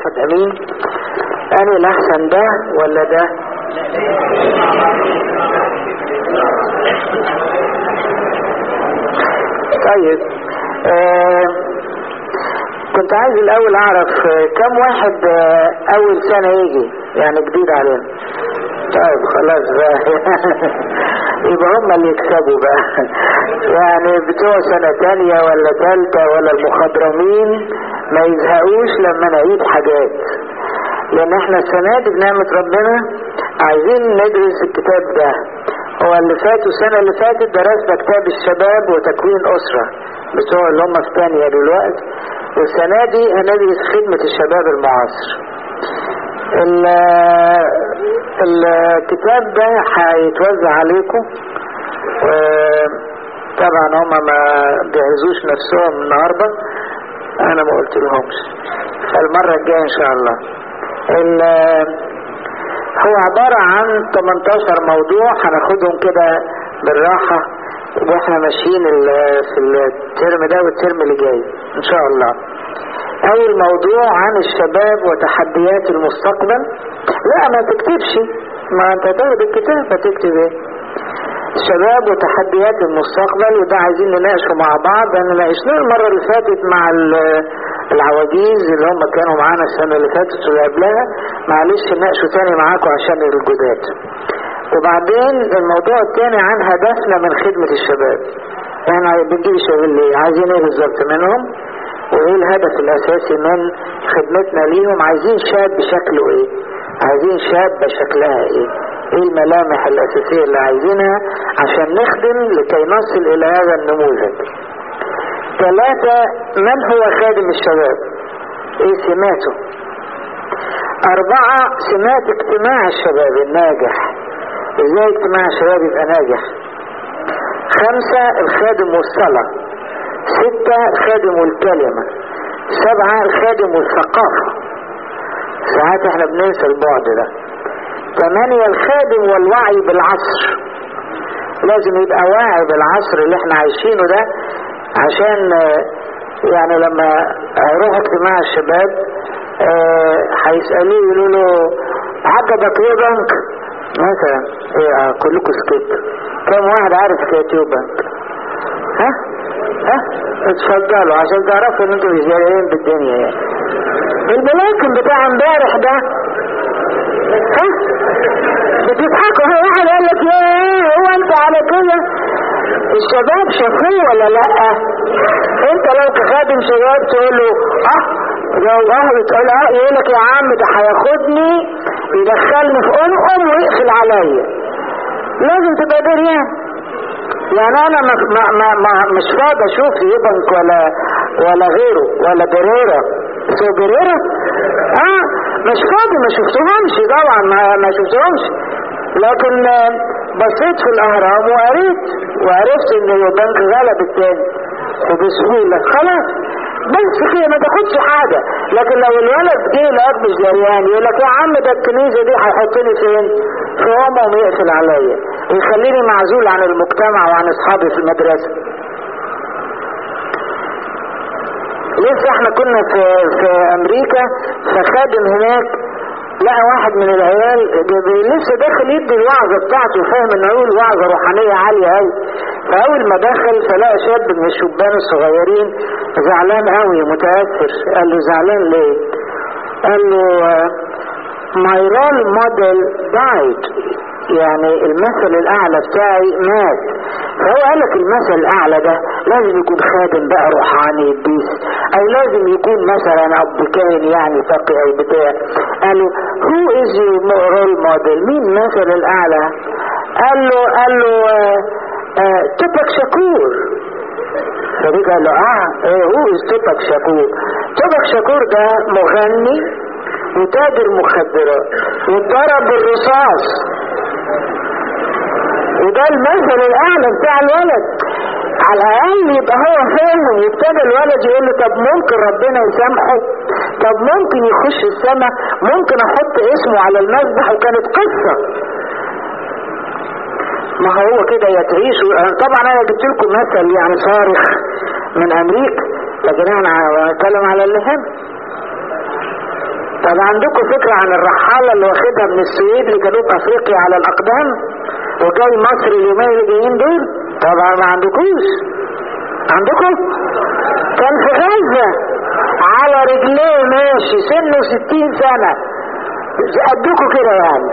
واحد امين اني الاحسن ده ولا ده طيب آه كنت عايز الاول اعرف آه، كم واحد آه، اول سنة يجي يعني جديد علينا طيب خلاص بقى يبقى هم اللي يكسبوا بقى يعني بتوع سنة تانية ولا تالتة ولا المخضرمين ما يزهقوش لما نعيد حاجات لان احنا السنة دي بنعمة ربنا عايزين ندرس الكتاب ده هو اللي فات والسنة اللي فاتت درسنا كتاب الشباب وتكوين أسرة بتوع اللي هم في تانية دلوقتي والسنة دي هندرس خدمة الشباب المعاصر ال- الكتاب ده هيتوزع عليكم طبعا هما ما بيعزوش نفسهم النهارده انا ما قلت لهمش فالمرة الجاية ان شاء الله ال- هو عبارة عن 18 موضوع هناخدهم كده بالراحة واحنا ماشيين ال- في الترم ده والترم اللي جاي ان شاء الله اول موضوع عن الشباب وتحديات المستقبل لا ما تكتبش ما انت تاخد الكتاب هتكتب ايه الشباب وتحديات المستقبل وده عايزين نناقشه مع بعض لان ناقشناه المره اللي فاتت مع ال- العواجيز اللي هم كانوا معانا السنه اللي فاتت واللي قبلها معلش نناقشه تاني معاكم عشان الجداد وبعدين الموضوع التاني عن هدفنا من خدمه الشباب احنا بنجيب الشباب ليه عايزين ايه بالظبط منهم وايه الهدف الاساسي من خدمتنا ليهم عايزين شاب شكله ايه عايزين شابة شكلها ايه ايه الملامح الاساسية اللي عايزينها عشان نخدم لكي نصل الى هذا النموذج ثلاثة من هو خادم الشباب ايه سماته اربعة سمات اجتماع الشباب الناجح ازاي اجتماع الشباب يبقى ناجح خمسة الخادم والصلاة ستة الخادم والكلمة سبعة الخادم والثقافة ساعات احنا بننسى البعد ده ثمانية الخادم والوعي بالعصر لازم يبقى واعي بالعصر اللي احنا عايشينه ده عشان آه، يعني لما هيروح اجتماع الشباب آه، هيسألوه يقولوا له عجبك ايه بنك مثلا ايه آه، كلكم سكت كم واحد عارف حكاية ايه بنك ها ها اتفضلوا عشان تعرفوا ان انتوا مش جايين بالدنيا يعني الملاكم بتاع امبارح ده ها بتضحكوا هو واحد قال لك ايه هو انت على كده الشباب شافوه ولا لا انت لو كخادم شباب تقول له اه لو اهل تقول اه يقول لك يا عم ده هياخدني يدخلني في انقم ويقفل عليا لازم تبقى دريان يعني انا ما ما ما ما مش فاضي اشوف يبنك ولا ولا غيره ولا بريرة سو بريرة اه مش فاضي ما شفتهمش طبعا ما, ما شفتهمش لكن آه، بصيت في الاهرام وقريت وعرفت ان البنك غلب التاني وبسهولة خلاص بس كده ما تاخدش حاجة لكن لو الولد جه لقاك مش جريان يقول لك يا عم ده الكنيسة دي هيحطني فين؟ في امه ويقفل عليا ويخليني معزول عن المجتمع وعن اصحابي في المدرسة لسه احنا كنا في في امريكا فخادم هناك لقى واحد من العيال ب- ب- لسه داخل يدي الوعظه بتاعته فاهم ان هو الوعظه روحانيه عاليه قوي فاول ما دخل فلقى شاب من الشبان الصغيرين زعلان قوي متاثر قال له زعلان ليه؟ قال له ماي رول موديل دايت يعني المثل الاعلى بتاعي مات فهو قال لك المثل الاعلى ده لازم يكون خادم بقى روحاني بيس او لازم يكون مثلا اب كاهن يعني تقي او بتاع قالوا هو از يور رول موديل مين المثل الاعلى قال له قال له آه آه تبك شكور فريق قال له اه ايه هو از تبك شكور تبك شكور ده مغني وتاجر مخدرات واتضرب بالرصاص وده المثل الاعلى بتاع الولد على الاقل يبقى هو فاهم وابتدى الولد يقول له طب ممكن ربنا يسامحه طب ممكن يخش السماء ممكن احط اسمه على المذبح وكانت قصه ما هو كده يا تعيش طبعا انا جبت لكم مثل يعني صارخ من امريكا لكن انا بتكلم على اللي هنا طب عندكم فكرة عن الرحالة اللي واخدها من السويد لجنوب افريقيا على الاقدام وجاي مصر اليومين اللي جايين دول طبعا ما عندكوش عندكم كان في غزة على رجليه ماشي سنه ستين سنة قدكم كده يعني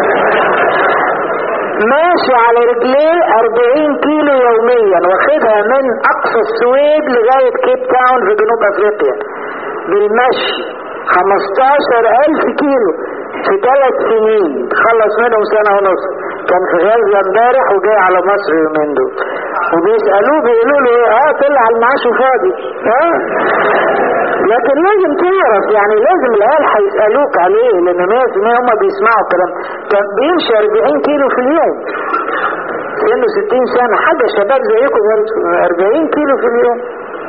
ماشي على رجليه 40 كيلو يوميا واخدها من اقصى السويد لغاية كيب تاون في جنوب افريقيا بالمشي 15000 كيلو في ثلاث سنين خلص منهم سنة ونص كان في غزة امبارح وجاي على مصر يومين دول وبيسألوه بيقولوا له ايه اه طلع المعاش فاضي اه لكن لازم تعرف يعني لازم العيال هيسألوك عليه لان 100% هم بيسمعوا الكلام كان بيمشي 40 كيلو في اليوم سنه 60 سنة حاجة شباب زيكم 40 كيلو في اليوم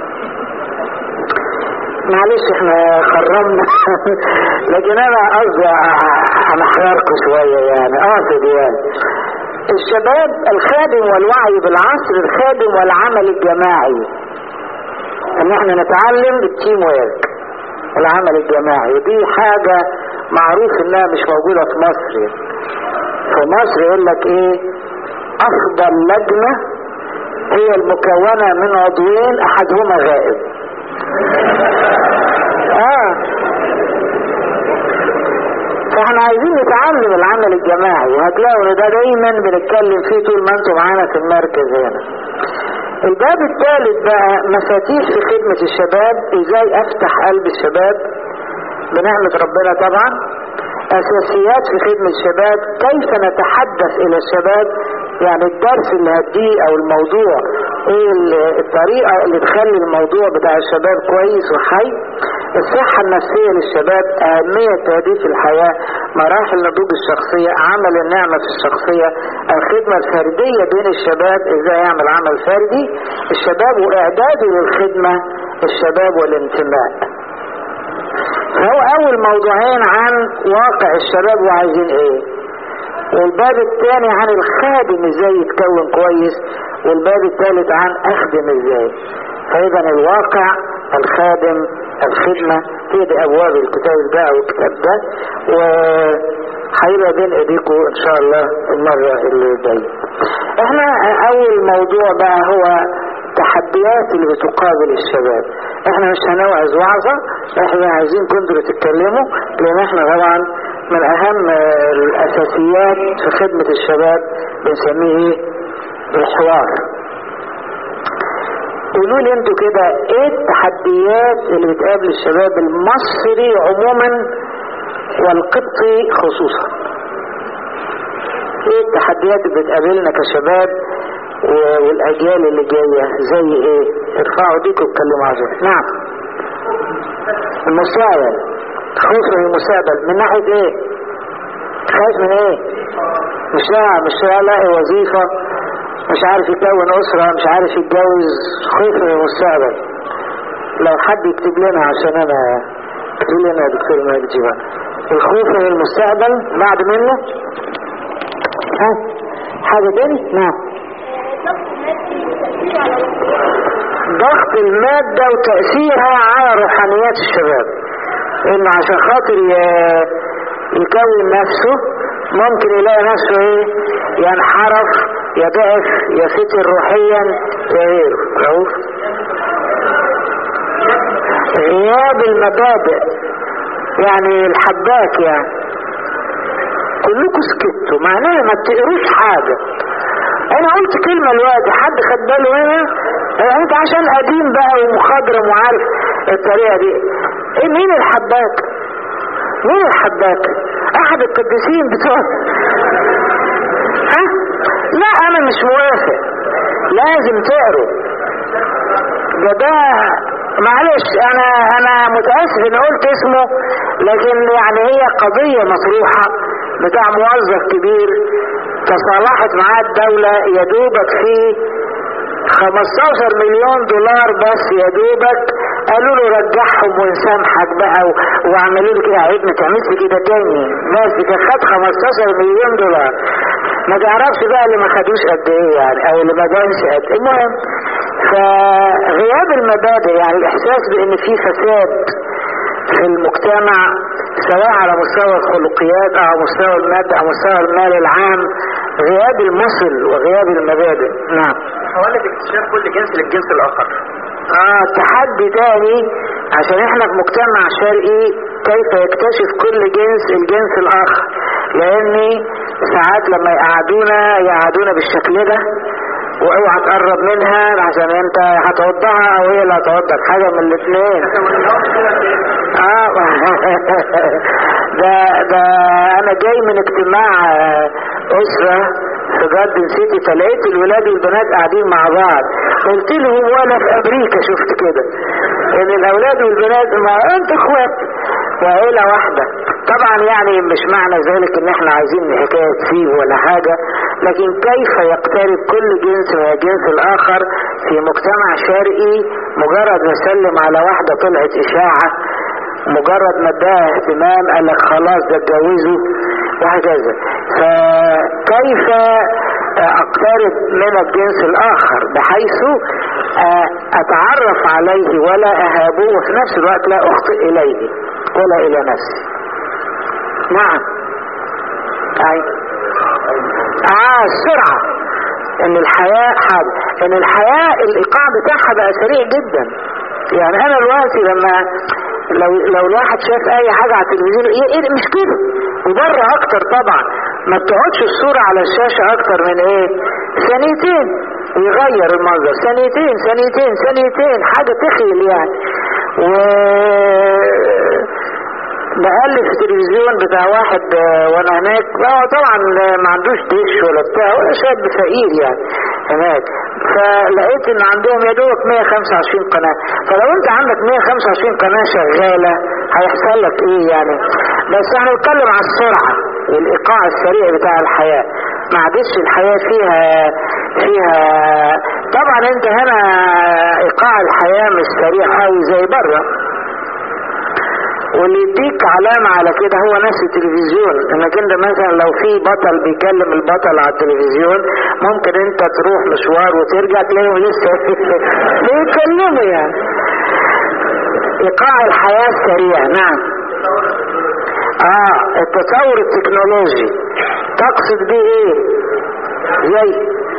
معلش احنا خرمنا لكن انا قصدي انا حياركم شوية يعني قاصد يعني الشباب الخادم والوعي بالعصر الخادم والعمل الجماعي ان احنا نتعلم بالتيم ويرك العمل الجماعي ودي حاجة معروف انها مش موجودة في مصر في مصر يقول لك ايه افضل لجنة هي المكونة من عضوين احدهما غائب اه فاحنا عايزين نتعلم العمل الجماعي وهتلاقوا ان ده دايما بنتكلم فيه طول ما انتم معانا في المركز هنا الباب الثالث بقى مفاتيح في خدمة الشباب ازاي افتح قلب الشباب بنعمة ربنا طبعا اساسيات في خدمة الشباب كيف نتحدث الى الشباب يعني الدرس اللي هديه او الموضوع ايه الطريقة اللي تخلي الموضوع بتاع الشباب كويس وحي الصحة النفسية للشباب اهمية تهديف الحياة مراحل نضوج الشخصية عمل النعمة في الشخصية الخدمة الفردية بين الشباب ازاي يعمل عمل فردي الشباب واعداده للخدمة الشباب والانتماء فهو اول موضوعين عن واقع الشباب وعايزين ايه والباب الثاني عن الخادم ازاي يتكون كويس والباب الثالث عن اخدم ازاي فاذا الواقع الخادم الخدمة هي دي ابواب الكتاب ده او الكتاب ده وهيبقى بين ايديكم ان شاء الله المرة اللي جاية احنا اول موضوع بقى هو التحديات اللي بتقابل الشباب احنا مش هنوعظ وعظة احنا عايزين كنتوا تتكلموا لان احنا طبعا من اهم الاساسيات في خدمة الشباب بنسميه ايه الحوار قولوا لي انتوا كده ايه التحديات اللي بتقابل الشباب المصري عموما والقبطي خصوصا ايه التحديات اللي بتقابلنا كشباب والاجيال اللي جاية زي ايه ارفعوا ايديكم واتكلموا عزيز نعم المستقبل خوف من المستقبل من ناحية ايه خايف من ايه مش لاقي مش لاقي وظيفة مش عارف يكون اسرة مش عارف يتجوز خوف من المستقبل لو حد يكتب لنا عشان انا اكتب لنا يا دكتور مجدي بقى الخوف من المستقبل بعد منه ها حاجة تاني نعم ضغط المادة وتأثيرها على روحانيات الشباب انه عشان خاطر يكون نفسه ممكن يلاقي نفسه ايه ينحرف يضعف يفتر روحيا يغير رؤوف غياب المبادئ يعني الحباك يعني كلكم سكتوا معناها ما بتقروش حاجة انا قلت كلمة الوقت حد خد باله منها انت عشان قديم بقى ومخضرم وعارف الطريقة دي ايه مين الحباك مين الحباك احد القديسين بتوع ها لا انا مش موافق لازم تقروا ده ده معلش انا انا متاسف ان قلت اسمه لكن يعني هي قضية مطروحة بتاع موظف كبير تصالحت معاه الدولة يا دوبك فيه 15 مليون دولار بس يا دوبك قالوا له رجعهم ونسامحك بقى واعملوا له كده عيب ما تعملش كده تاني بس كان خد 15 مليون دولار ما تعرفش بقى اللي ما خدوش قد ايه يعني او اللي ما جانش قد المهم فغياب المبادئ يعني الاحساس بان في فساد في المجتمع سواء على مستوى الخلقيات او على مستوى المادة او مستوى المال العام غياب المثل وغياب المبادئ نعم حوالي اكتشاف كل جنس للجنس الاخر اه تحدي تاني عشان احنا في مجتمع شرقي كيف يكتشف كل جنس الجنس الاخر لاني ساعات لما يقعدونا يقعدونا بالشكل ده واوعى تقرب منها عشان انت هتوضها او هي اللي هتوضك حاجه من الاثنين اه ده ده انا جاي من اجتماع اسره في جاردن سيتي فلقيت الولاد والبنات قاعدين مع بعض قلت لهم وانا في امريكا شفت كده ان الاولاد والبنات ما انت اخوات وعيلة واحدة طبعا يعني مش معنى ذلك ان احنا عايزين حكاية تسيب ولا حاجة لكن كيف يقترب كل جنس من الجنس الاخر في مجتمع شرقي مجرد ما سلم على واحدة طلعت اشاعة مجرد ما اداها اهتمام قال لك خلاص ده اتجوزه وهكذا فكيف اقترب من الجنس الاخر بحيث اتعرف عليه ولا اهابه وفي نفس الوقت لا اخطئ اليه ولا الى نفسي نعم اي اه السرعة ان الحياة حاجة ان الحياة الايقاع بتاعها بقى سريع جدا يعني انا دلوقتي لما لو لو الواحد شاف اي حاجة على التلفزيون ايه, إيه مش كده وبره اكتر طبعا ما بتقعدش الصورة على الشاشة اكتر من ايه ثانيتين ويغير المنظر ثانيتين ثانيتين ثانيتين حاجة تخيل يعني و بقلب في التلفزيون بتاع واحد وانا هناك هو طبعا ما عندوش دش ولا بتاع ولا شاب فقير يعني هناك فلقيت ان عندهم يا دوبك 125 قناة فلو انت عندك 125 قناة شغالة هيحصل لك ايه يعني بس احنا بنتكلم على السرعة والايقاع السريع بتاع الحياة ما عادش الحياة فيها فيها طبعا انت هنا ايقاع الحياة مش سريع قوي زي بره واللي يديك علامة على كده هو نفس التلفزيون انك انت مثلا لو في بطل بيكلم البطل على التلفزيون ممكن انت تروح مشوار وترجع تلاقيهم لسه بيتكلموا يعني ايقاع الحياة السريع نعم اه التطور التكنولوجي تقصد بيه ايه زي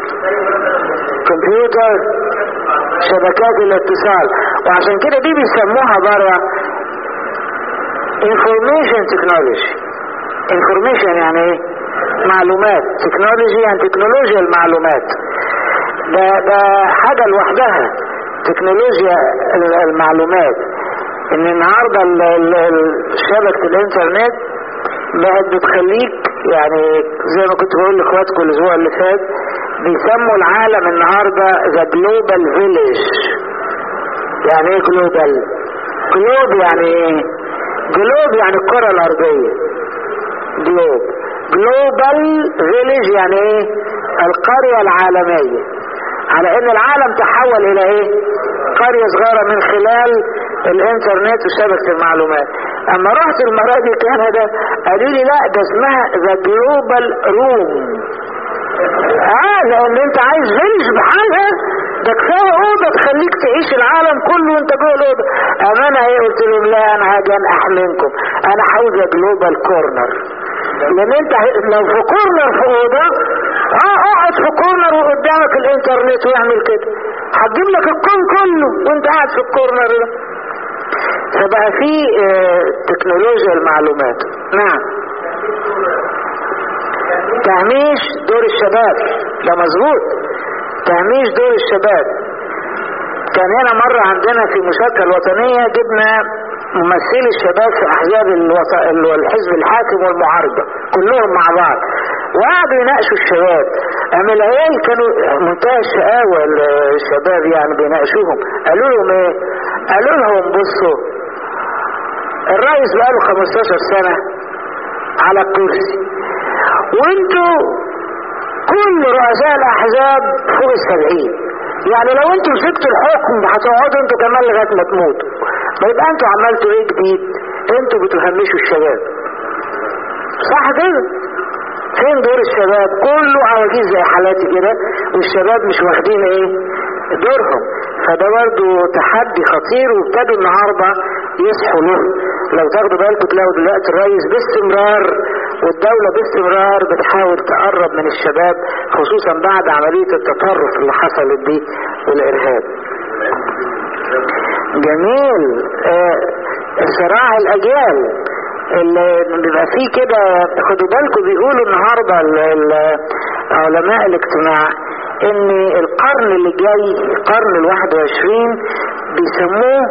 كمبيوتر شبكات الاتصال وعشان كده دي بيسموها بره information technology information يعني ايه معلومات تكنولوجي يعني تكنولوجيا المعلومات ده ده حاجة لوحدها تكنولوجيا المعلومات ان النهاردة شبكة الانترنت بقت بتخليك يعني زي ما كنت بقول لاخواتكم الاسبوع اللي فات بيسموا العالم النهاردة ذا جلوبال فيليج يعني ايه جلوبال جلوب يعني ايه جلوب يعني الكرة الارضية جلوب جلوبال فيليج يعني ايه القرية العالمية على ان العالم تحول الى ايه قرية صغيرة من خلال الانترنت وشبكة المعلومات اما رحت المرة دي كندا قالوا لي لا ده اسمها ذا جلوبال روم اه لان انت عايز فيليج بحالها ده كفايه اوضه تخليك تعيش العالم كله وانت جوه الاوضه امانه ايه قلت لهم لا انا هاجي انقح منكم انا عاوز جلوبال كورنر لان انت لو في كورنر في اوضه اه اقعد في كورنر وقدامك الانترنت واعمل كده هتجيب لك الكون كله وانت قاعد في الكورنر ده فبقى في اه تكنولوجيا المعلومات نعم تهميش دور الشباب ده مظبوط تهميش دور الشباب كان هنا مرة عندنا في المشاركة الوطنية جبنا ممثلي الشباب في احزاب الوط... الحزب الحاكم والمعارضة كلهم مع بعض وقعدوا يناقشوا الشباب اما العيال كانوا منتهى الشقاوة الشباب يعني بيناقشوهم قالوا لهم ايه قالوا لهم بصوا الرئيس بقاله 15 سنة على الكرسي وانتوا كل رؤساء الاحزاب فوق السبعين يعني لو انتوا مسكتوا الحكم هتقعدوا انتوا كمان لغايه ما تموتوا يبقى انتوا عملتوا ايه جديد انتوا بتهمشوا الشباب صح كده فين دور الشباب كله عواجيز زي حالاتي كده والشباب مش واخدين ايه دورهم فده برضه تحدي خطير وابتدوا النهارده يصحوا له لو تاخدوا بالكم تلاقوا دلوقتي الرئيس باستمرار والدولة باستمرار بتحاول تقرب من الشباب خصوصا بعد عملية التطرف اللي حصلت دي والإرهاب جميل آه صراع الأجيال اللي بيبقى فيه كده خدوا بالكم بيقولوا النهارده علماء الاجتماع ان القرن اللي جاي القرن الواحد وعشرين بيسموه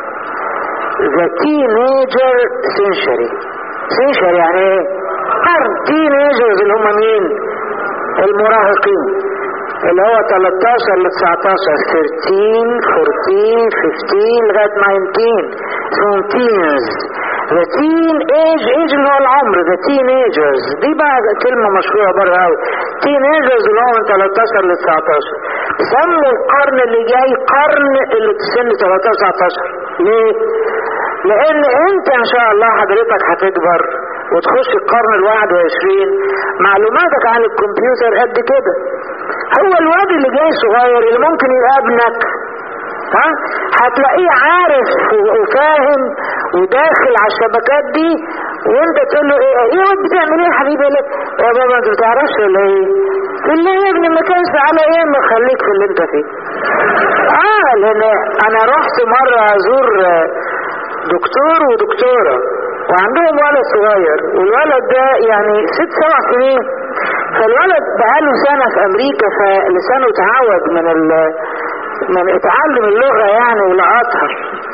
ذا تينيجر سنشري سنشري يعني ايه قرن تينيجرز اللي هم مين المراهقين اللي هو 13 ل 19 13 14 15 لغايه 19 اسمهم تينز ذا تين ايج ايج اللي هو العمر ذا تين ايجرز دي بقى كلمة مشهورة بره قوي تين ايجرز اللي هو من 13 ل 19 سموا القرن اللي جاي قرن اللي في سن 13 19 ليه؟ لان انت ان شاء الله حضرتك هتكبر وتخش القرن الواحد وعشرين معلوماتك عن الكمبيوتر قد كده هو الواد اللي جاي صغير اللي ممكن يبقى ابنك ها هتلاقيه عارف وفاهم وداخل على الشبكات دي وانت تقول له ايه ايه وانت بتعمل ايه يا حبيبي لك يا بابا انت بتعرفش ولا ايه تقول له يا ابني ما كانش على ايه ما خليك في اللي انت فيه اه لان انا رحت مرة ازور دكتور ودكتورة وعندهم ولد صغير والولد ده يعني ست سبع سنين فالولد بقاله سنة في امريكا فلسانه اتعود من ال من اتعلم اللغة يعني ولقطها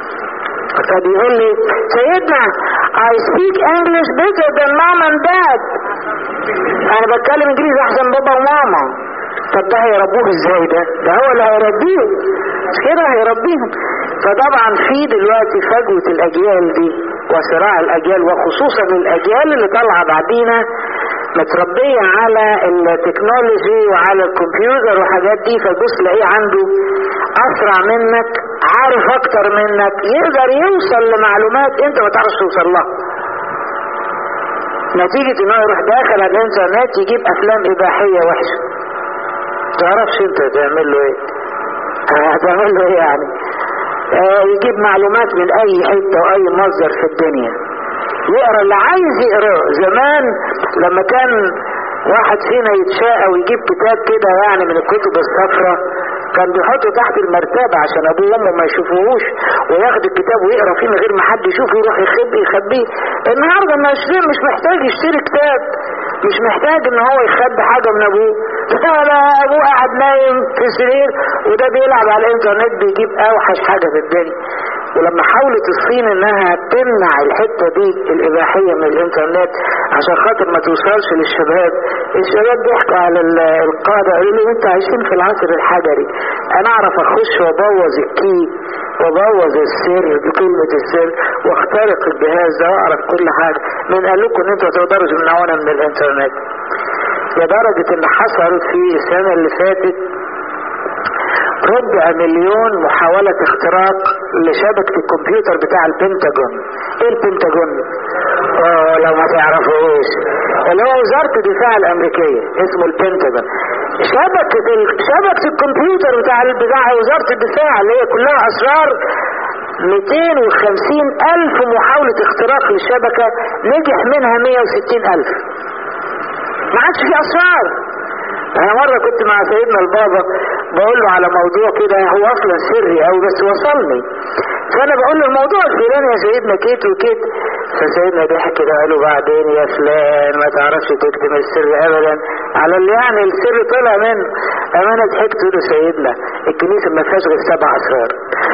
فبيقول لي سيدنا I speak English better than mom and dad انا بتكلم انجليزي احسن بابا وماما طب ده هيربوه ازاي ده ده هو اللي هيربيه مش كده هيربيهم فطبعا في دلوقتي فجوة الاجيال دي وصراع الاجيال وخصوصا الاجيال اللي طالعة بعدينا متربية على التكنولوجي وعلى الكمبيوتر وحاجات دي فتبص تلاقيه عنده اسرع منك عارف اكتر منك يقدر يوصل لمعلومات انت ما تعرفش توصل لها نتيجة انه يروح داخل على الانترنت يجيب افلام اباحية وحشة تعرفش انت تعمل له ايه هتعمل له ايه يعني آه يجيب معلومات من اي حتة واي مصدر في الدنيا يقرا اللي عايز يقراه زمان لما كان واحد فينا يتشاء ويجيب كتاب كده يعني من الكتب الصفراء كان بيحطه تحت المرتبة عشان ابوه وامه ما يشوفوهوش وياخد الكتاب ويقرا فيه من غير ما حد يشوفه يروح يخبي يخبيه النهارده الناشرين مش محتاج يشتري كتاب مش محتاج ان هو يخبي حاجة من ابوه لا ابوه قاعد نايم في السرير وده بيلعب على الانترنت بيجيب اوحش حاجة في الدنيا ولما حاولت الصين انها تمنع الحتة دي الاباحية من الانترنت عشان خاطر ما توصلش للشباب الشباب ضحكوا على القادة قالوا لي انت عايشين في العصر الحجري انا اعرف اخش وابوظ الكي وابوظ السر بكلمة السر واخترق الجهاز ده واعرف كل حاجة من قال لكم ان انتوا تقدروا تمنعونا من الانترنت لدرجة ان حصل في السنة اللي فاتت ربع مليون محاولة اختراق لشبكة الكمبيوتر بتاع البنتاجون ايه البنتاجون اه لو ما تعرفوش اللي هو وزارة الدفاع الامريكية اسمه البنتاجون شبكة ال... شبكة الكمبيوتر بتاع بتاع وزارة الدفاع اللي هي كلها اسرار 250 الف محاولة اختراق للشبكة نجح منها 160 الف ما عادش في اسرار انا مرة كنت مع سيدنا البابا بقول له على موضوع كده هو اصلا سري او بس وصلني فانا بقول له الموضوع الفلاني يا سيدنا كيت وكيت فسيدنا ضحك كده قال له بعدين يا فلان ما تعرفش تكتم السر ابدا على اللي يعني السر طلع منه امانة ضحكت له سيدنا الكنيسة ما فيهاش غير سبع اسرار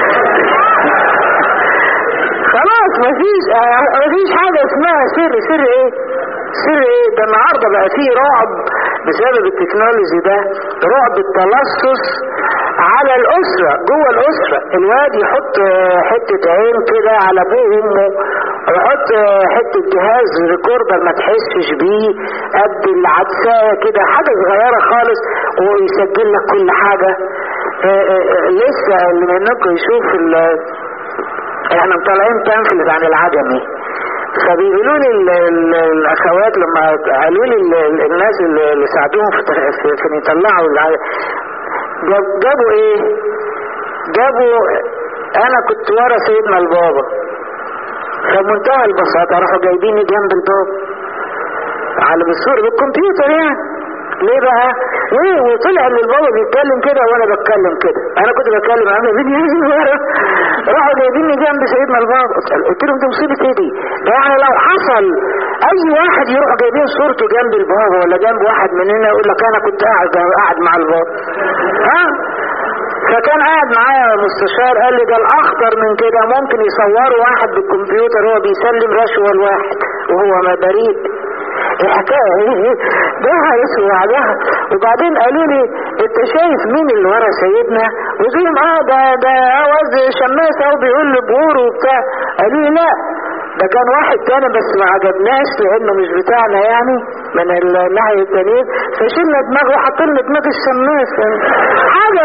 خلاص مفيش مفيش حاجة اسمها سر سر ايه سر ايه ده النهاردة بقى فيه رعب بسبب التكنولوجي ده رعب التلصص على الاسرة جوه الاسرة الواد يحط حتة عين كده على ابوه وامه ويحط حتة جهاز ريكوردر ما تحسش بيه قد العدساية كده حاجة صغيرة خالص ويسجل لك كل حاجة اه اه لسه اللي منكم يشوف احنا مطلعين بامفلت عن العجمي فبيقولوا لي الاخوات لما قالوا لي الناس اللي ساعدوهم في في ان يطلعوا جابوا ايه؟ جابوا انا كنت ورا سيدنا البابا فمنتهى البساطة راحوا جايبيني جنب الباب على بالصورة بالكمبيوتر يعني ليه بقى؟ ليه وطلع ان البابا بيتكلم كده وانا بتكلم كده انا كنت بتكلم عامل فيديو راحوا جايبيني جنب سيدنا البابا قلت لهم دي مصيبه ايه دي؟ ده يعني لو حصل اي واحد يروح جايبين صورته جنب البابا ولا جنب واحد مننا يقول لك انا كنت قاعد قاعد مع البابا ها؟ فكان قاعد معايا مستشار قال لي ده الاخطر من كده ممكن يصوروا واحد بالكمبيوتر هو بيسلم رشوه لواحد وهو ما بريء الحكايه ايه ده هيسوع ده وبعدين قالوا لي انت شايف مين اللي ورا سيدنا قلت لهم اه ده ده عوز شماس اهو بيقول لي بور وبتاع قالوا لي لا ده كان واحد تاني بس ما عجبناش لانه مش بتاعنا يعني من الناحيه التانيين فشلنا دماغه وحطينا لنا دماغ الشماس حاجه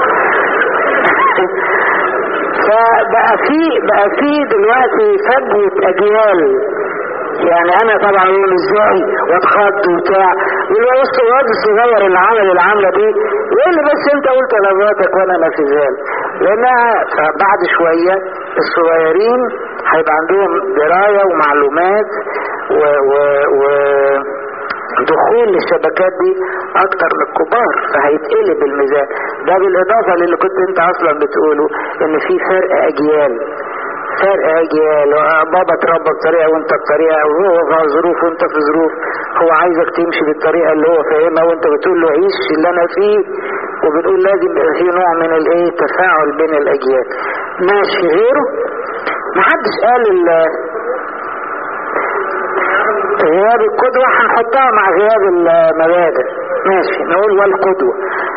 فبقى في بقى في دلوقتي فجوه اجيال يعني انا طبعا اقول ازاي واتخض وبتاع والواد الواد الصغير اللي عمل العمله دي يقول لي بس انت قلت طلباتك وانا نفذها لانها بعد شويه الصغيرين هيبقى عندهم درايه ومعلومات و, و, و دخول الشبكات دي اكتر من الكبار فهيتقلب الميزان ده بالاضافه للي كنت انت اصلا بتقوله ان في فرق اجيال فرق اجيال بابا اتربى بطريقه وانت بطريقه وهو في ظروف وانت في ظروف هو عايزك تمشي بالطريقه اللي هو فاهمها وانت بتقول له عيش اللي انا فيه وبنقول لازم يبقى في نوع من الايه تفاعل بين الاجيال ماشي غيره محدش قال غياب القدوة هنحطها مع غياب المبادئ ماشي نقول والقدوة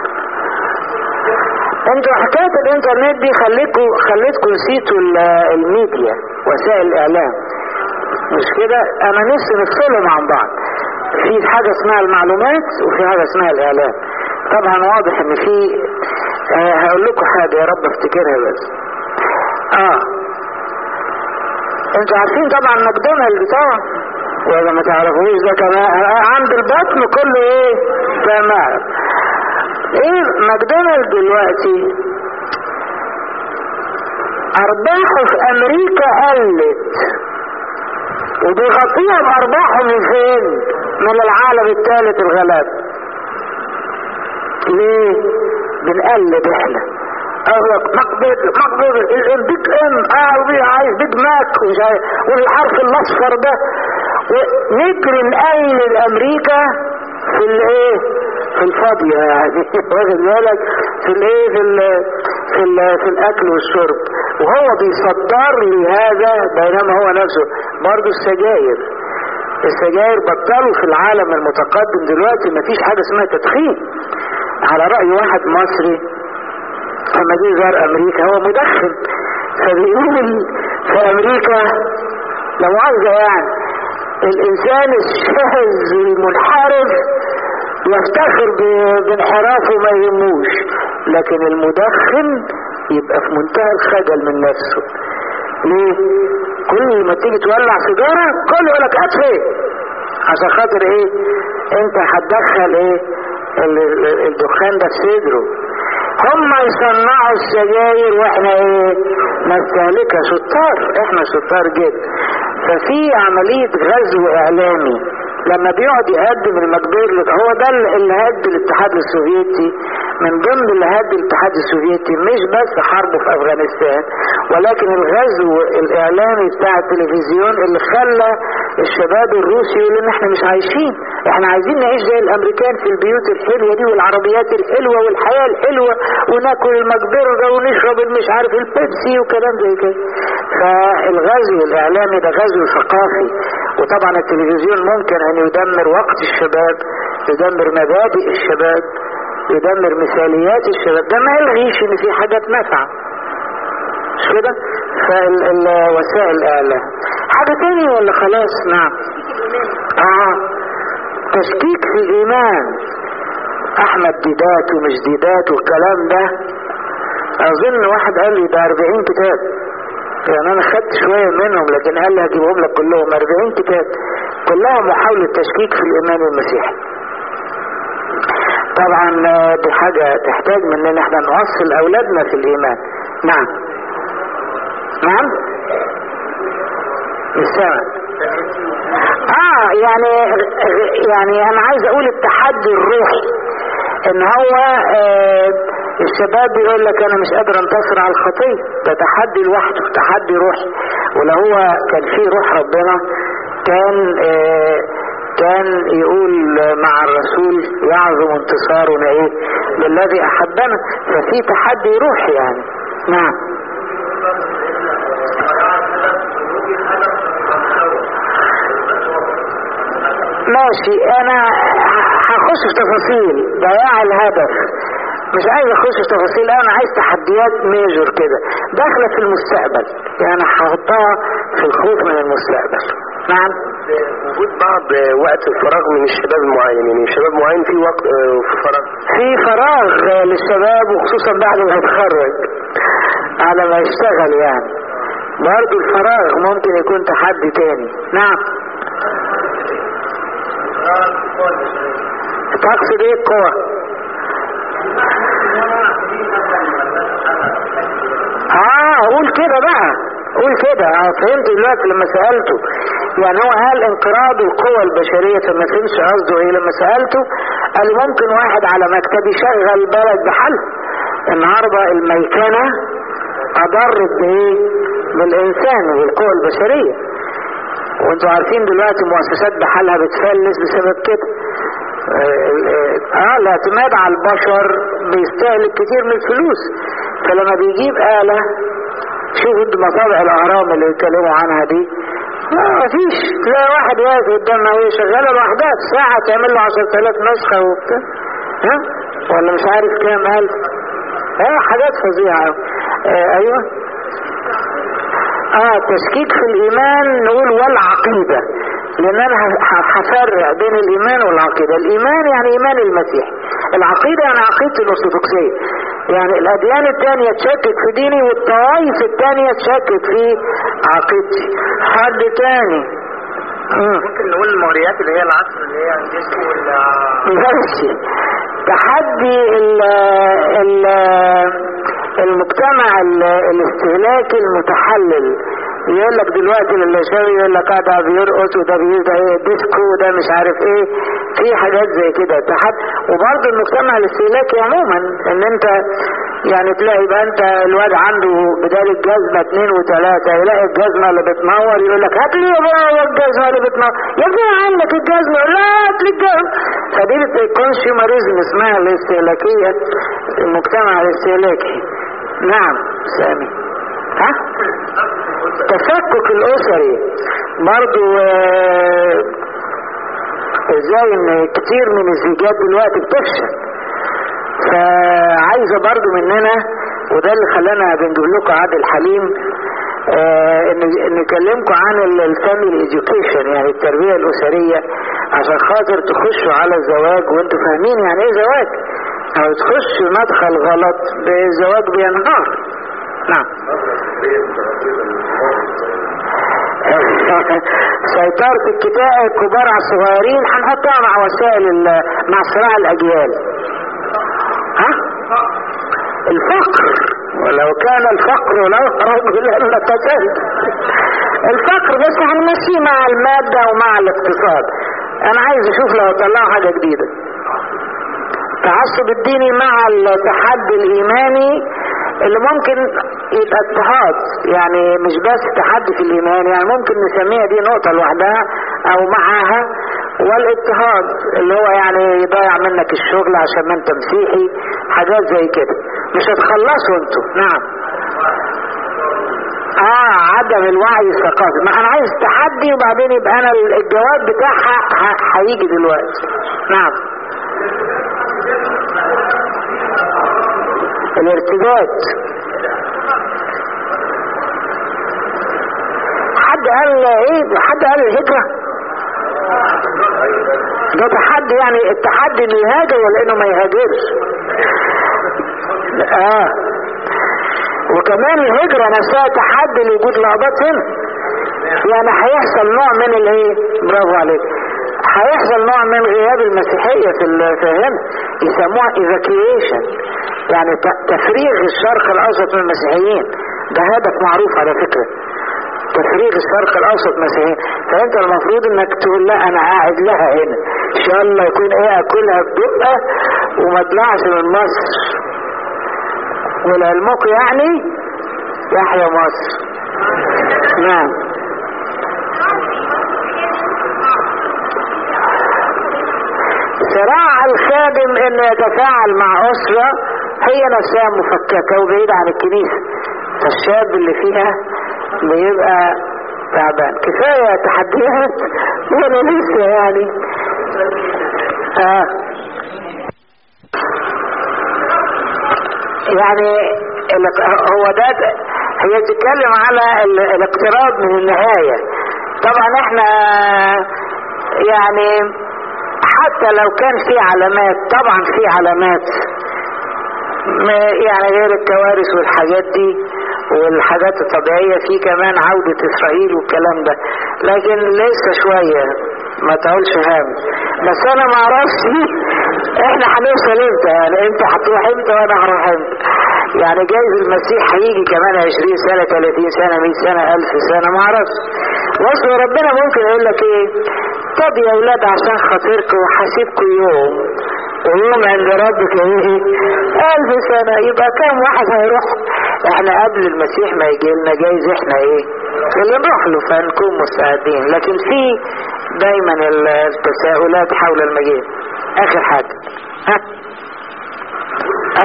انتوا حكاية الانترنت دي خليكوا خليتكم نسيتوا الميديا وسائل الاعلام مش كده انا نفسي نفصلهم عن بعض في حاجة اسمها المعلومات وفي حاجة اسمها الاعلام طبعا واضح ان في آه هقول لكم حاجة يا رب افتكرها بس اه انتوا عارفين طبعا ماكدونالدز طبعا ولا ما تعرفوش ده كمان عند البطن كله ايه تمام ايه ماكدونالدز دلوقتي ارباحه في امريكا قلت وبيغطيها بارباحه من فين من العالم الثالث الغلاب ليه بنقلب احنا اهو مقبض مقبض البيج ام اه عايز بيج ماك ومش عارف والحرف الاصفر ده نجري نقلل امريكا في الايه في الفاضية يعني واخد بالك في الايه في ال في ال في الاكل والشرب وهو بيصدر لي هذا بينما هو نفسه برضه السجاير السجاير بطلوا في العالم المتقدم دلوقتي مفيش حاجة اسمها تدخين على رأي واحد مصري لما جه زار امريكا هو مدخن فبيقول في امريكا لو عاوزة يعني الانسان الشاذ المنحرف يفتخر بانحرافه ما يهموش لكن المدخن يبقى في منتهى الخجل من نفسه ليه كل ما تيجي تولع سيجاره كل يقول لك اطفي عشان خاطر ايه انت هتدخل ايه الدخان ده في صدره هم يصنعوا السجاير واحنا ايه نستهلكها شطار احنا شطار جدا ففي عملية غزو اعلامي لما بيقعد يقدم المقدور هو ده اللي هد الاتحاد السوفيتي من ضمن اللي هد الاتحاد السوفيتي مش بس حربه في افغانستان ولكن الغزو الاعلامي بتاع التلفزيون اللي خلى الشباب الروسي يقول ان احنا مش عايشين احنا عايزين نعيش زي الامريكان في البيوت الحلوه دي والعربيات الحلوه والحياه الحلوه وناكل المقبره ونشرب المش عارف البيبسي وكلام زي كده فالغزو الاعلامي ده غزو ثقافي وطبعا التلفزيون ممكن ان يدمر وقت الشباب يدمر مبادئ الشباب يدمر مثاليات الشباب ده ما يلغيش ان في حاجات نافعه مش كده فالوسائل الاعلام حاجه تاني ولا خلاص نعم اه تشكيك في الايمان احمد ديدات ومش ديدات والكلام ده اظن واحد قال لي ده 40 كتاب يعني انا خدت شوية منهم لكن قال لي هجيبهم لك كلهم 40 كتاب كلها محاولة تشكيك في الايمان المسيحي طبعا دي حاجة تحتاج مننا احنا نوصل اولادنا في الايمان نعم نعم السماء اه يعني يعني انا عايز اقول التحدي الروحي ان هو آه الشباب بيقول لك انا مش قادر انتصر على الخطيه ده تحدي لوحده تحدي روحي ولو هو كان فيه روح ربنا كان آه كان يقول مع الرسول يعظم انتصارنا ايه بالذي احبنا ففي تحدي روحي يعني نعم ماشي انا هخش في تفاصيل ضياع الهدف مش عايز اخش في تفاصيل انا عايز تحديات ميجور كده داخله في المستقبل يعني هحطها في الخوف من المستقبل نعم وجود بعض وقت الفراغ من الشباب المعين يعني شباب معين في وقت آه، في فراغ في فراغ للشباب وخصوصا بعد ما يتخرج على ما يشتغل يعني برضه الفراغ ممكن يكون تحدي تاني نعم تقصد ايه القوة اه قول كده بقى قول كده اه فهمت دلوقتي لما سألته يعني هو قال انقراض القوى البشرية فما فهمش قصده ايه لما سألته قال لي ممكن واحد على مكتب يشغل بلد بحل النهاردة الميكنة اضرت بايه بالانسان وبالقوى البشرية وانتوا عارفين دلوقتي مؤسسات بحالها بتفلس بسبب كده اه الاعتماد على البشر بيستهلك كتير من الفلوس فلما بيجيب آلة شوفوا انتوا مطابع الاهرام اللي بيتكلموا عنها دي لا مفيش تلاقي واحد واقف قدامها وهي شغالة لوحدها في ساعة تعمل له 10000 نسخة وبتاع ها ولا مش عارف كام ألف اه حاجات فظيعة آه ايوه اه تشكيك في الايمان نقول والعقيدة لان انا هفرق بين الايمان والعقيدة الايمان يعني ايمان المسيح العقيدة يعني عقيدة الارثوذكسية يعني الاديان التانية تشكك في ديني والطوائف التانية تشكك في عقيدتي حد تاني مم. ممكن نقول الموريات اللي هي العصر اللي هي الجسم ولا ماشي تحدي ال ال المجتمع ال- الاستهلاكي المتحلل يقول لك دلوقتي اللي شاوي يقول لك اه ده بيرقص وده بيبقى ايه ديسكو وده مش عارف ايه في حاجات زي كده تحد وبرضه المجتمع الاستهلاكي عموما ان انت يعني تلاقي بقى انت الواد عنده بدال الجزمة اتنين وتلاتة يلاقي الجزمة اللي بتنور يقول لك هات لي يا بابا الجزمة اللي بتنور يا ابني عندك الجزمة يقول لا هات لي الجزمة فدي الكونسيومريزم اسمها الاستهلاكية المجتمع الاستهلاكي نعم سامي ها تفكك الاسري برضو آه، ازاي ان كتير من الزيجات دلوقتي بتفشل فعايزه برضو مننا وده اللي خلانا بنجيب لكم عادل حليم آه، ان إن نكلمكم عن الفاميلي education يعني التربيه الاسريه عشان خاطر تخشوا على الزواج وانتوا فاهمين يعني ايه زواج او تخشوا مدخل غلط بالزواج بينهار نعم سيطرة الكتاب الكبار على الصغيرين هنحطها مع وسائل ال- مع صراع الأجيال ها الفقر ولو كان الفقر له رجلا لقتلت الفقر بس هنمشيه مع المادة ومع الاقتصاد انا عايز اشوف لو طلعوا حاجة جديدة التعصب الديني مع التحدي الايماني اللي ممكن يبقى اضطهاد يعني مش بس تحدي في الايمان يعني ممكن نسميها دي نقطة لوحدها او معاها والاضطهاد اللي هو يعني يضيع منك الشغل عشان ما انت مسيحي حاجات زي كده مش هتخلصوا انتوا نعم اه عدم الوعي الثقافي ما انا عايز تحدي وبعدين يبقى انا الجواب بتاعها ه- هيجي دلوقتي نعم الارتداد حد قال ايه حد قال الهجرة ده تحدي يعني التحدي انه يهاجر ولا انه ما يهاجرش اه وكمان الهجرة نفسها تحدي لوجود لقطات هنا يعني هيحصل نوع من الايه برافو عليك هيحصل نوع من غياب المسيحية في ال- في هنا يسموها evacuation يعني ت- تفريغ الشرق الاوسط من المسيحيين ده هدف معروف على فكرة تفريغ الشرق الاوسط مسيحيين فانت المفروض انك تقول لا انا قاعد لها هنا ان شاء الله يكون ايه اكلها بدقة وما اطلعش من مصر ولعلمك يعني يحيى مصر نعم صراع الخادم انه يتفاعل مع اسرة هي نفسها مفككة وبعيدة عن الكنيسة فالشاب اللي فيها بيبقى تعبان كفاية تحديات وانا لسه يعني آه. يعني هو ده هي تتكلم على الاقتراب من النهاية طبعا احنا يعني حتى لو كان في علامات طبعا في علامات يعني غير الكوارث والحاجات دي والحاجات الطبيعية في كمان عودة اسرائيل والكلام ده لكن لسه شوية ما تقولش هام بس انا ما اعرفش احنا هنوصل امتى يعني انت هتروح امتى وانا هروح امتى يعني جايز المسيح هيجي كمان 20 سنة 30 سنة 100 سنة 1000 سنة ما اعرفش بص ربنا ممكن يقول لك ايه طب يا اولاد عشان خاطركم وحاسبكم يوم ويوم عند ربك ايه ألف سنة يبقى كام واحد هيروح احنا قبل المسيح ما يجي لنا جايز احنا ايه اللي نروح له فنكون مستعدين لكن في دايما التساؤلات حول المجيء اخر حاجة ها ها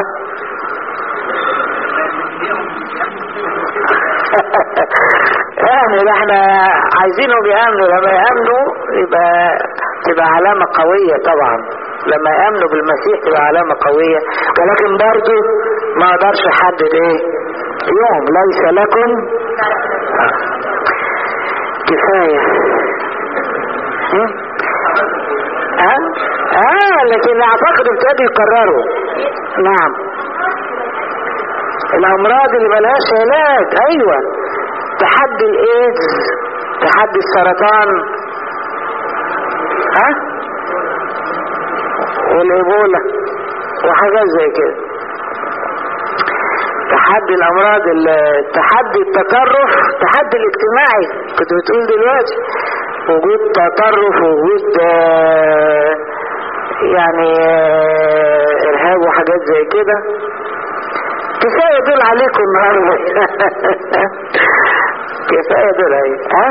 يعني احنا عايزينهم يأمنوا لما يأمنوا يبقى تبقى علامة قوية طبعا لما يأمنوا بالمسيح تبقى علامة قوية ولكن برضو ما اقدرش احدد ايه يوم ليس لكم كفاية ها اه لكن اعتقد ابتدوا يكرروا نعم الامراض اللي ملهاش علاج ايوه تحدي الايدز تحدي السرطان ها والايبولا وحاجات زي كده تحدي الامراض تحدي التطرف تحدي الاجتماعي كنت بتقول دلوقتي وجود تطرف وجود يعني ارهاب وحاجات زي كده كفايه دول عليكم النهارده كفايه دول اهي ها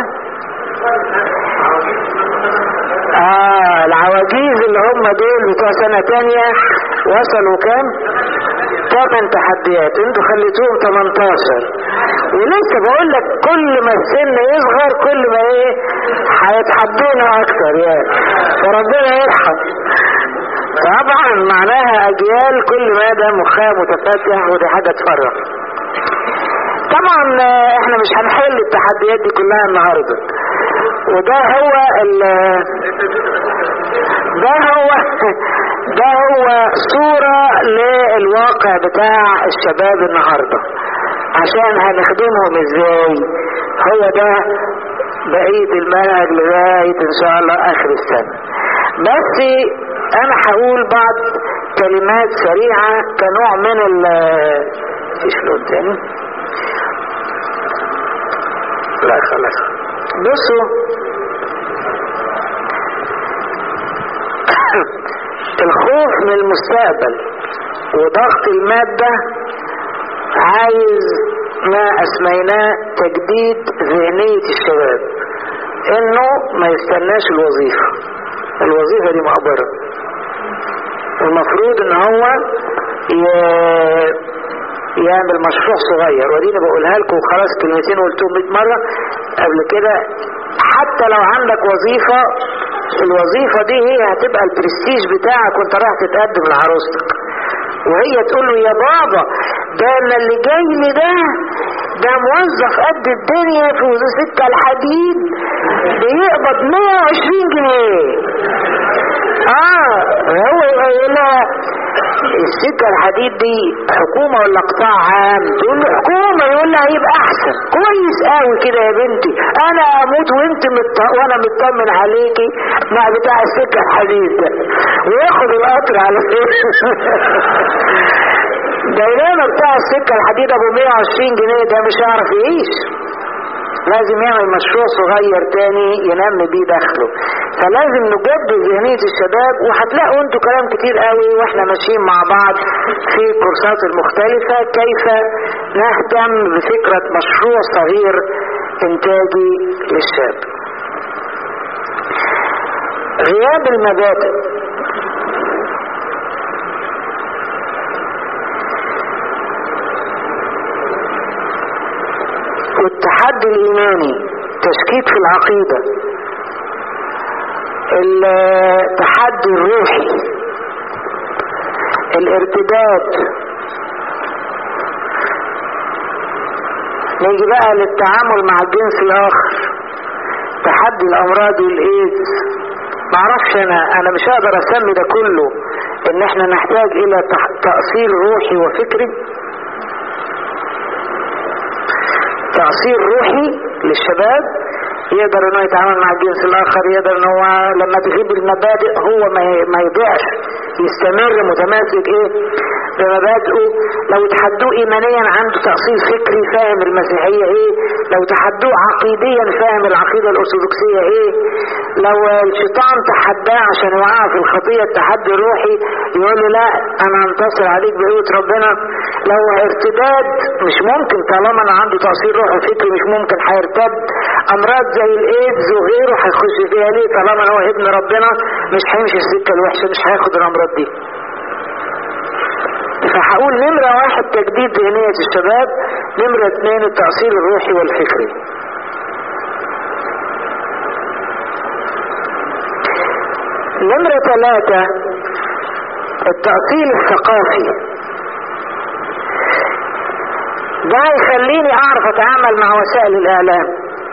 اه العواجيز اللي هم دول بتوع سنه تانية وصلوا كام ثمان تحديات انتوا خليتوهم 18 ولسه بقول لك كل ما السن يصغر كل ما ايه هيتحدونا اكتر يعني فربنا يرحم طبعا معناها اجيال كل ما ده مخها متفتح ودي حاجه تفرح طبعا احنا مش هنحل التحديات دي كلها النهارده وده هو ال ده هو ده هو صورة للواقع بتاع الشباب النهاردة عشان هنخدمهم ازاي هو ده بقية المنهج لغاية ان شاء الله اخر السنة بس انا هقول بعض كلمات سريعة كنوع من ال فيش لون تاني لا خلاص بصوا الخوف من المستقبل وضغط المادة عايز ما اسميناه تجديد ذهنية الشباب انه ما يستناش الوظيفة الوظيفة دي مقبرة المفروض ان هو يعمل مشروع صغير وديني بقولها لكم خلاص كلمتين قلتهم 100 مرة قبل كده حتى لو عندك وظيفة الوظيفة دي هي هتبقى البرستيج بتاعك وانت رايح تتقدم لعروستك وهي تقول له يا بابا ده انا اللي جاي لي ده ده موظف قد الدنيا في سكة الحديد بيقبض 120 جنيه اه هو يقول لها السكة الحديد دي حكومة ولا قطاع عام تقول له حكومة يقول لها يبقى احسن كويس قوي كده يا بنتي انا اموت وانت مت... وانا مطمن عليكي مع بتاع السكة الحديد ده وياخد القطر على خير بينما بتاع السكة الحديد ابو 120 جنيه ده مش هيعرف يعيش لازم يعمل مشروع صغير تاني ينمي بيه دخله فلازم نجدد ذهنية الشباب وهتلاقوا انتوا كلام كتير قوي واحنا ماشيين مع بعض في الكورسات المختلفة كيف نهتم بفكرة مشروع صغير انتاجي للشاب غياب المبادئ والتحدي الإيماني تشكيك في العقيدة التحدي الروحي الارتداد نيجي بقى للتعامل مع الجنس الآخر تحدي الأمراض والإيدز معرفش أنا أنا مش هقدر أسمي ده كله إن إحنا نحتاج إلى تأصيل روحي وفكري تأصيل روحي للشباب يقدر انه يتعامل مع الجنس الاخر يقدر ان هو لما تغيب المبادئ هو ما يضيعش يستمر متمسك ايه بمبادئه لو تحدوه ايمانيا عنده تأصيل فكري فاهم المسيحية ايه لو تحدوه عقيديا فاهم العقيدة الارثوذكسية ايه لو الشيطان تحداه عشان يوقعه في الخطية التحدي الروحي يقول له لا انا انتصر عليك بقوة ربنا لو ارتداد مش ممكن طالما انا عنده تأصيل روحي فكري مش ممكن هيرتد امراض زي الايدز وغيره هيخش فيها ليه طالما هو ابن ربنا مش هيمشي السكة الوحشة مش هياخد الامراض دي فهقول نمرة واحد تجديد ذهنية الشباب نمرة اثنين التأصيل الروحي والفكري نمرة ثلاثة التأصيل الثقافي ده هيخليني اعرف اتعامل مع وسائل الاعلام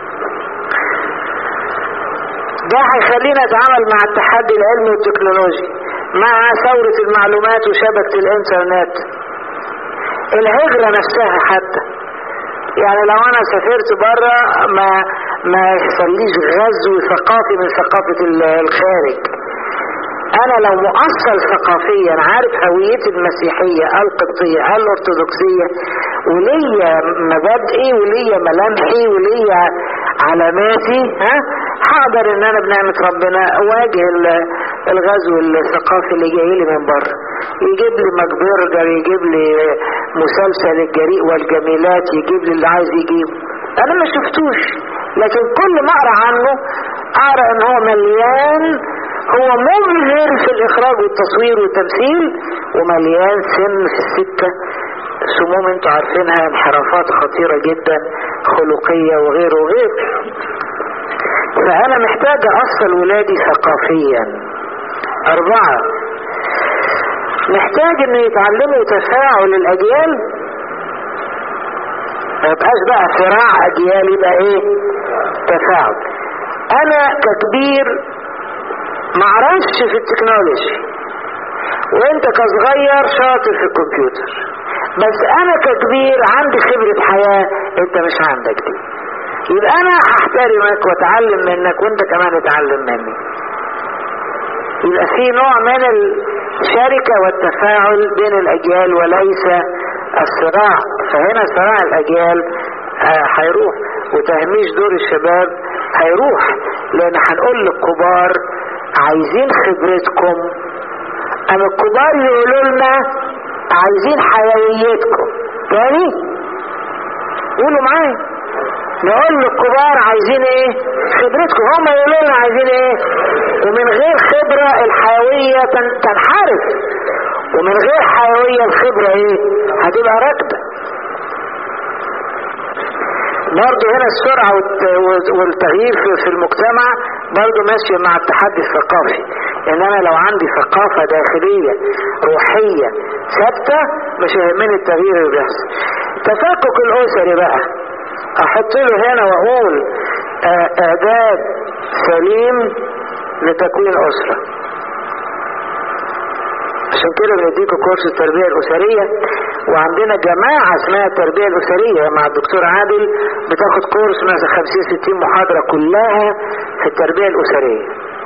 ده هيخليني اتعامل مع التحدي العلمي والتكنولوجي مع ثورة المعلومات وشبكة الانترنت الهجرة نفسها حتى يعني لو انا سافرت بره ما ما يحصليش غزو ثقافي من ثقافة الخارج انا لو مؤصل ثقافيا عارف هويتي المسيحية القبطية الارثوذكسية وليا مبادئي وليا ملامحي وليا علاماتي ها هقدر ان انا بنعمة ربنا اواجه الغزو الثقافي اللي جاي لي من بره يجيب لي ماكبرجر يجيب لي مسلسل الجريء والجميلات يجيب لي اللي عايز يجيب انا ما شفتوش لكن كل ما اقرا عنه اقرا ان هو مليان هو مبهر في الاخراج والتصوير والتمثيل ومليان سم في السكة سموم انتوا عارفينها انحرافات خطيرة جدا خلقية وغيره وغيره فانا محتاج اصل ولادي ثقافيا اربعة محتاج ان يتعلموا تفاعل الاجيال ما يبقاش بقى صراع اجيال يبقى ايه تفاعل انا ككبير معرفش في التكنولوجي وانت كصغير شاطر في الكمبيوتر بس انا ككبير عندي خبرة حياة انت مش عندك دي يبقى انا هحترمك واتعلم منك وانت كمان اتعلم مني يبقى في نوع من الشركة والتفاعل بين الاجيال وليس الصراع فهنا صراع الاجيال هيروح وتهميش دور الشباب هيروح لان هنقول للكبار عايزين خبرتكم اما الكبار يقولوا لنا عايزين حيويتكم تاني قولوا معايا نقول للكبار عايزين ايه خبرتكم هم يقولوا لنا عايزين ايه ومن غير خبرة الحيوية تنحرف ومن غير حيوية الخبرة ايه هتبقى راكبة برضه هنا السرعة والتغيير في المجتمع برضه ماشية مع التحدي الثقافي ان انا لو عندي ثقافة داخلية روحية ثابتة مش يهمني التغيير اللي بيحصل التفكك الاسري بقى احط له هنا واقول اعداد سليم لتكوين اسرة عشان كده بنديكوا كورس التربية الاسرية وعندنا جماعة اسمها التربية الاسرية مع الدكتور عادل بتاخد كورس مثلا 50 60 محاضرة كلها في التربية الاسرية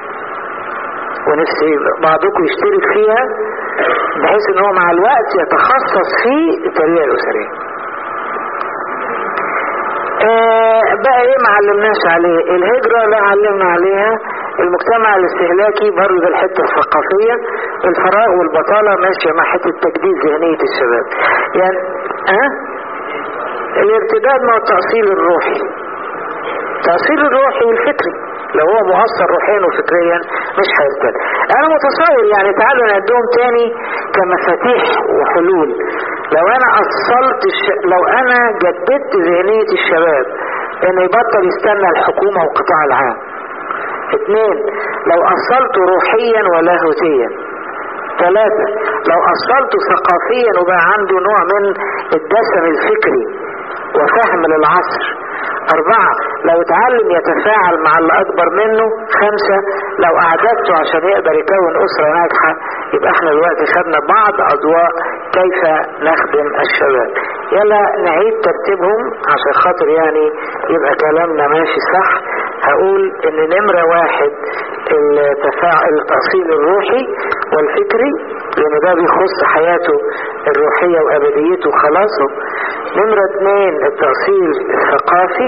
ونفسي بعضكم يشترك فيها بحيث ان هو مع الوقت يتخصص في التربية الاسرية آه بقى ايه ما علمناش عليه الهجرة لا علمنا عليها المجتمع الاستهلاكي برضه ده الحتة الثقافية الفراغ والبطالة ماشية مع حتة تجديد ذهنية الشباب يعني ها أه؟ الارتداد مع التأصيل الروحي التأصيل الروحي والفكري لو هو مؤثر روحيا وفكريا مش هيرتد انا متصور يعني تعالوا نعدهم تاني كمفاتيح وحلول لو انا اصلت الش... لو انا جددت ذهنية الشباب انه يبطل يستنى الحكومة والقطاع العام اثنين لو اصلته روحيا ولاهوتيا ثلاثة لو اصلته ثقافيا وبقى عنده نوع من الدسم الفكري وفهم للعصر أربعة لو اتعلم يتفاعل مع اللي أكبر منه خمسة لو أعددته عشان يقدر يكون أسرة ناجحة يبقى احنا دلوقتي خدنا بعض أضواء كيف نخدم الشباب يلا نعيد ترتيبهم عشان خاطر يعني يبقى كلامنا ماشي صح هقول ان نمرة واحد التفاعل التأصيل الروحي والفكري لان ده بيخص حياته الروحية وابديته وخلاصه نمرة اتنين التأصيل الثقافي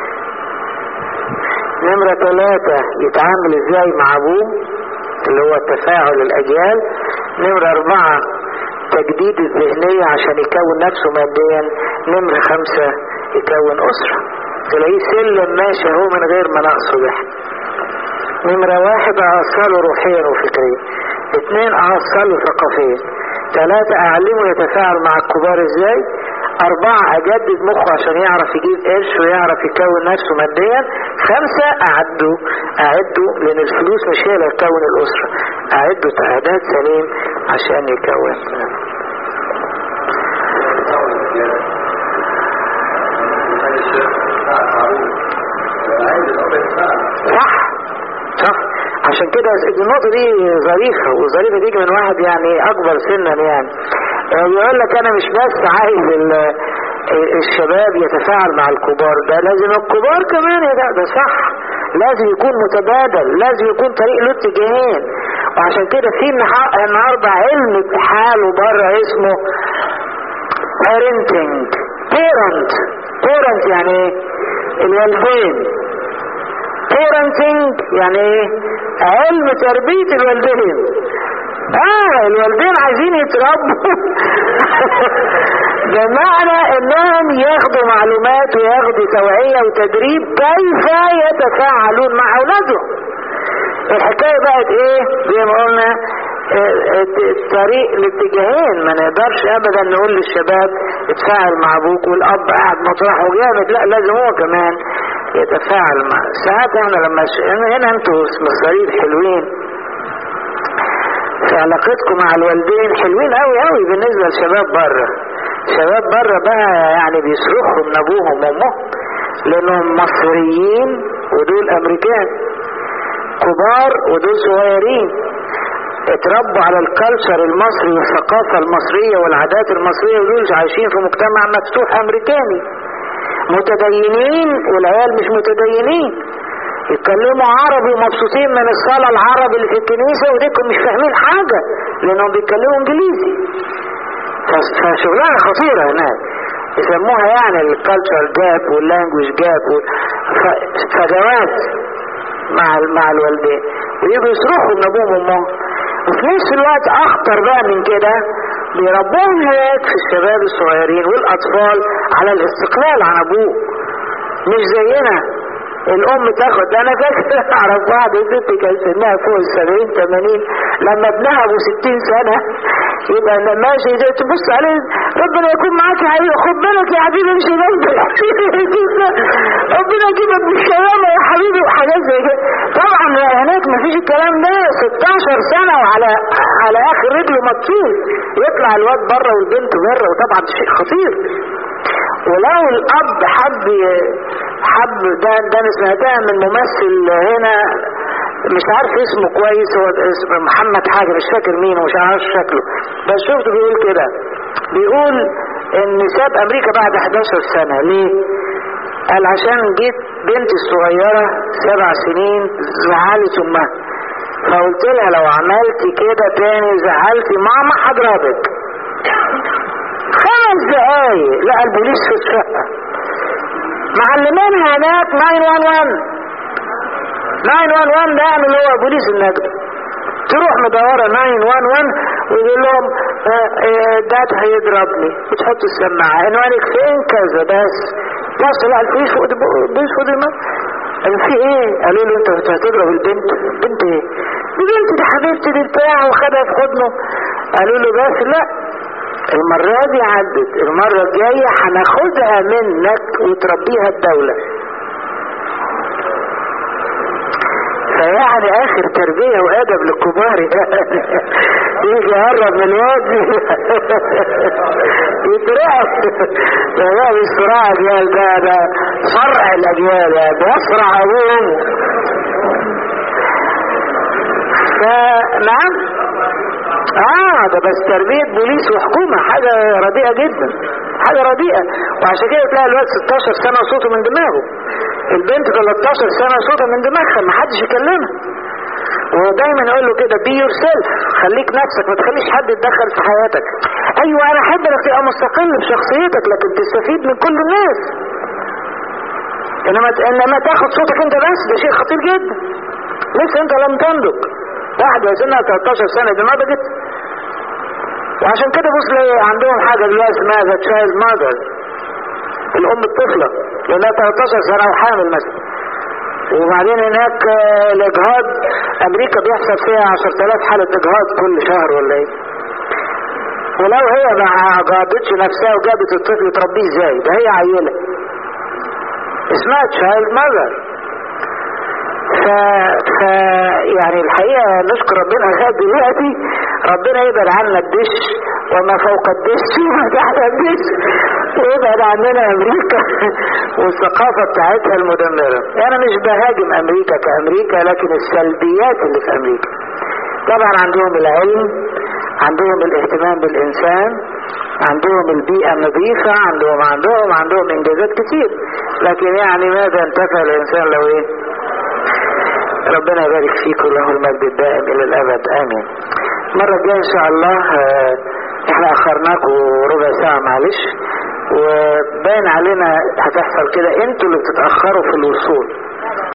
نمرة ثلاثة يتعامل ازاي مع ابوه اللي هو تفاعل الاجيال نمرة اربعة تجديد الذهنية عشان يكون نفسه ماديا نمرة خمسة يكون اسرة تلاقيه سلم ماشي هو من غير ما نقصه ده نمرة واحد أوصله روحيا وفكريا اثنين أوصله ثقافيا ثلاثة أعلمه يتفاعل مع الكبار ازاي أربعة أجدد مخه عشان يعرف يجيب قرش ويعرف يكون نفسه ماديا خمسة أعده أعده لأن الفلوس مش هي اللي تكون الأسرة أعده تعداد سليم عشان يكون صح صح عشان كده النقطة دي ظريفة وظريفة دي من واحد يعني أكبر سنا يعني يقول لك أنا مش بس عايز الشباب يتفاعل مع الكبار ده لازم الكبار كمان يا ده, ده صح لازم يكون متبادل لازم يكون طريق له اتجاهين وعشان كده في النهارده علم بحاله بره اسمه parenting parent parent يعني ايه الوالدين parenting يعني ايه علم تربية الوالدين اه الوالدين عايزين يتربوا بمعنى انهم ياخدوا معلومات وياخدوا توعية وتدريب كيف يتفاعلون مع اولادهم الحكاية بقت ايه زي ما قلنا الطريق الاتجاهين ما نقدرش ابدا نقول للشباب اتفاعل مع ابوك والاب قاعد مطرحه جامد لا لازم هو كمان يتفاعل مع ساعات احنا لما ش... هنا انتوا مصاريف حلوين في علاقتكم مع الوالدين حلوين قوي قوي بالنسبة للشباب بره شباب بره بقى يعني بيصرخوا من ابوهم وامهم لانهم مصريين ودول امريكان كبار ودول صغيرين اتربوا على الكالتشر المصري والثقافة المصرية والعادات المصرية ودول عايشين في مجتمع مفتوح امريكاني متدينين والعيال مش متدينين يتكلموا عربي ومبسوطين من الصلاة العربي اللي في الكنيسة وديكم مش فاهمين حاجة لانهم بيتكلموا انجليزي فشغلانة خطيرة هناك يسموها يعني الكالتشر جاب واللانجوج جاب فجوات مع مع الوالدين ويجوا يصرخوا من ابوهم وامهم وفي نفس الوقت اخطر بقى من كده بيربوهم هناك في الشباب الصغيرين والاطفال على الاستقلال عن ابوه مش زينا الام تاخد انا فاكر اعرف واحده ست كان سنها فوق ال 70 80 لما ابنها ابو 60 سنه يبقى لما ماشي تبص عليه ربنا يكون معاك يا حبيبي خد بالك يا حبيبي امشي جنبي ربنا يجيبك بالسلامه يا حبيبي وحاجات زي كده طبعا هناك مفيش الكلام ده 16 سنه وعلى على اخر رجله مطول يطلع الواد بره والبنت بره وطبعا شيء خطير ولو الاب حب حب ده ده انا سمعتها من ممثل هنا مش عارف اسمه كويس هو اسمه محمد حاجه مش فاكر مين ومش عارف شكله بس شفته بيقول كده بيقول ان ساب امريكا بعد 11 سنه ليه؟ قال عشان جيت بنتي الصغيره سبع سنين زعلت امها فقلت لها لو عملتي كده تاني زعلتي ماما هضربك خمس دقايق لقى البوليس في الشقه معلمينها هناك 911 911 ده اللي هو بوليس النجدة تروح مدورة 911 ويقول لهم آه، آه، داد هيضربني وتحط السماعة عنوانك فين كذا بس توصل على الفيس فوق دم- بيس فوق دماغ قالوا في ايه قالوا له انت أنت هتضرب البنت بنت ايه دي بنت دي حبيبتي دي بتاع وخدها في حضنه قالوا له بس لا المرة دي عدت المرة الجاية هناخدها منك وتربيها الدولة فيعني اخر تربية وادب للكبار يجي يقرب من الواد يترعب ده ده مش صراع اجيال ده ده فرع الاجيال يعني بيصرع ابوهم فنعم اه ده بس تربية بوليس وحكومة حاجة رديئة جدا حاجة رديئة وعشان كده تلاقي الواد 16 سنة صوته من دماغه البنت 13 سنة صوتها من دماغها ما حدش يكلمها ودايما اقول له كده بي يور سيلف خليك نفسك ما تخليش حد يتدخل في حياتك ايوه انا احب انك تبقى مستقل بشخصيتك لكن تستفيد من كل الناس انما انما تاخد صوتك انت بس ده شيء خطير جدا لسه انت لم تنضج واحدة سنها 13 سنة دي نضجت وعشان كده بص لي عندهم حاجة دلوقتي اسمها ذا تشايلد ماذر الأم الطفلة لأنها 13 سنة وحامل مثلا وبعدين هناك آه، الإجهاض أمريكا بيحصل فيها 10000 حالة إجهاض كل شهر ولا إيه ولو هي ما جابتش نفسها وجابت الطفل تربيه ازاي ده هي عيلة اسمها تشايلد ماذر ف... ف يعني الحقيقة نشكر ربنا لغاية دلوقتي ربنا يبعد عنا الدش وما فوق الدش وما تحت الدش ويبعد عننا امريكا والثقافة بتاعتها المدمرة انا مش بهاجم امريكا كامريكا لكن السلبيات اللي في امريكا طبعا عندهم العلم عندهم الاهتمام بالانسان عندهم البيئة النظيفة عندهم عندهم عندهم انجازات كتير لكن يعني ماذا انتفع الانسان لو ايه ربنا يبارك فيك وله المجد الدائم الى الابد امين المرة الجاية ان شاء الله آه، احنا اخرناكم ربع ساعة معلش وباين علينا هتحصل كده انتوا اللي بتتأخروا في الوصول